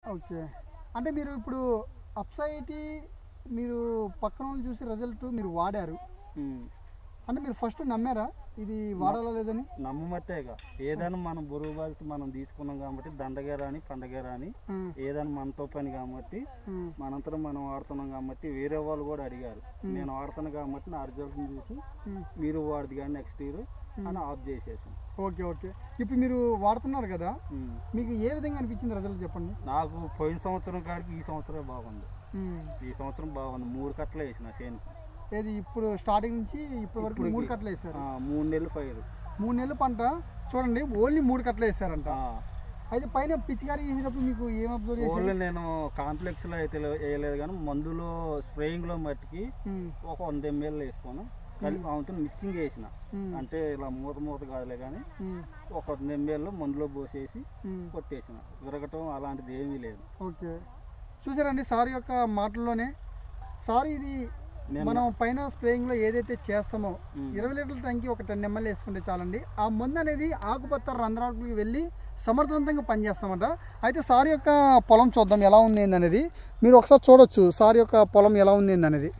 Okay అంటే మీరు ఇప్పుడు అప్సైటీ మీరు పక్కన వాళ్ళు చూసి రిజల్ట్ మీరు వాడారు ఉమ్. అంటే మీరు ఫస్ట్ నమ్మారా ఇది వాడాలా లేదని నమ్మమట్టేగా ఏదైనా మనం బరువు బాధ్యత మనం తీసుకున్నాం కాబట్టి దండగే రాని పండగే రాని ఉమ్, ఏదైనా మనతో పని కాబట్టి ఉమ్, మనంతరం మనం వాడుతున్నాం కాబట్టి వేరే వాళ్ళు కూడా అడిగారు నేను వాడుతున్నాను కాబట్టి నా రిజల్ట్ని చూసి ఉమ్. మీరు వాడదు కానీ నెక్స్ట్ ఇయర్ అని ఆఫ్ చేసేసాం ఓకే ఓకే ఇప్పుడు మీరు వాడుతున్నారు కదా ఉమ్. మీకు ఏ విధంగా అనిపించింది రిజల్ట్ చెప్పండి నాకు పోయిన సంవత్సరం కాడికి ఈ సంవత్సరమే బాగుంది ఉమ్, ఈ సంవత్సరం బాగుంది మూడు కట్టలు వేసిన చేనుకి ఏది ఇప్పుడు స్టార్టింగ్ నుంచి ఇప్పటి వరకు ఇప్పటికి. మూడు కట్టలు వేసారు ఆ, మూడు నెలలు పైరు మూడు నెలల పంట చూడండి ఓన్లీ మూడు కట్టలు వేసారంట ఆ, అయితే పైన పిచ్చికారీ చేసేటప్పుడు మీకు ఏం అబ్జర్వ్ చేశారు ఓన్లీ నేను కాంప్లెక్స్లో అయితే వేయలేదు కానీ మందులో స్ప్రేయింగ్లో మట్టికి ఉమ్, ఒక వంద ఎంఎల్ వేసుకొని కలిపి ఆమెతో మిక్సింగ్ వేసిన ఉమ్, అంటే ఇలా మూత మూత కాదులే కానీ ఉమ్, ఒక వంద ఎంఎల్ మందులో పోసేసి ఉమ్. కొట్టేసిన విరగటం అలాంటిది ఏమీ లేదు ఓకే చూసారండి సార్ యొక్క మాటల్లోనే సార్ ఇది నేను మనం పైన స్ప్రేయింగ్లో ఏదైతే చేస్తామో ఉమ్. ఇరవై లీటర్ల ట్యాంకి ఒక టెన్ ఎంఎల్ వేసుకుంటే చాలండి ఆ మందు అనేది ఆకుపచ్చ రంధ్రాలకు వెళ్ళి సమర్థవంతంగా పనిచేస్తామట అయితే సార్ యొక్క పొలం చూద్దాం ఎలా ఉంది ఏందనేది మీరు ఒకసారి చూడొచ్చు సార్ యొక్క పొలం ఎలా ఉంది ఏందనేది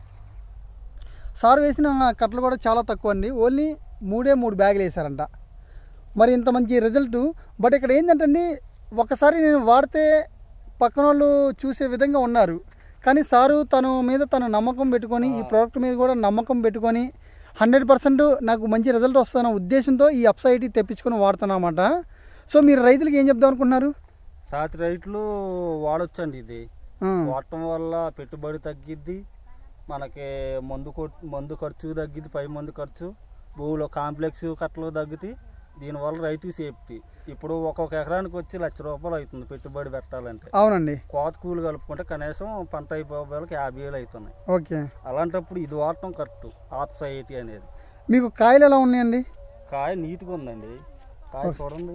సార్ వేసిన కట్టలు కూడా చాలా తక్కువ అండి ఓన్లీ మూడే మూడు బ్యాగులు వేసారంట మరి ఇంత మంచి రిజల్ట్ బట్ ఇక్కడ ఏంటంటే అండి ఒకసారి నేను వాడితే పక్కన వాళ్ళు చూసే విధంగా ఉన్నారు కానీ సారు తన మీద తన నమ్మకం పెట్టుకొని ఈ ప్రోడక్ట్ మీద కూడా నమ్మకం పెట్టుకొని హండ్రెడ్ పర్సెంట్ నాకు మంచి రిజల్ట్ వస్తుందన్న ఉద్దేశంతో ఈ అప్సైటీ తెప్పించుకొని వాడుతున్నమాట సో మీరు రైతులకు ఏం చెప్దాం అనుకుంటున్నారు సాతి రైట్లు వాడొచ్చండి ఇది ఆ, వాడటం వల్ల పెట్టుబడి తగ్గిద్ది మనకి మందు కొట్ మందు ఖర్చు తగ్గిద్ది పై మందు ఖర్చు భూమిలో కాంప్లెక్స్ కట్టలు తగ్గుతాయి దీనివల్ల రైతుకి సేఫ్టీ ఇప్పుడు ఒక్కొక్క ఎకరానికి వచ్చి లక్ష రూపాయలు అవుతుంది పెట్టుబడి పెట్టాలంటే అవునండి కోత కూలి కలుపుకుంటే కనీసం పంట అయిపోయేకి యాభై వేలు అవుతున్నాయి ఓకే అలాంటప్పుడు ఇది వాడటం కరెక్ట్ ఆఫ్ సైటీ అనేది మీకు కాయలు ఎలా ఉన్నాయండి కాయ నీట్గా ఉందండి కాయ చూడండి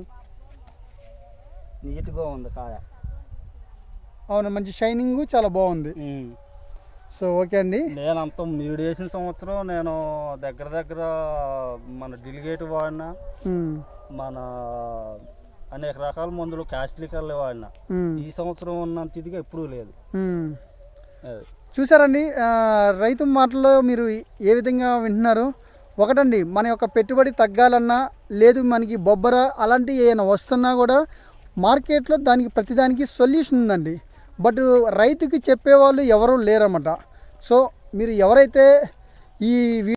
నీట్గా ఉంది కాయ అవును మంచి షైనింగ్ చాలా బాగుంది ఉమ్. సో ఓకే అండి నేను అంత మీరు వేసిన సంవత్సరం నేను దగ్గర దగ్గర మన డిలిగేట్ వాడినా ఉమ్, మన అనేక రకాల మందులు క్యాస్ట్లికల్ వాడినా ఉమ్, ఈ సంవత్సరం ఉన్నంత ఇదిగా ఎప్పుడూ లేదు ఉమ్. అది. చూసారండి ఆ, రైతు మాటల్లో మీరు ఏ విధంగా వింటున్నారు ఒకటండి మన యొక్క పెట్టుబడి తగ్గాలన్నా లేదు మనకి బొబ్బర అలాంటివి ఏమైనా వస్తున్నా కూడా మార్కెట్లో దానికి ప్రతిదానికి సొల్యూషన్ ఉందండి బట్ రైతుకి చెప్పేవాళ్ళు ఎవరూ లేరన్నమాట సో మీరు ఎవరైతే ఈ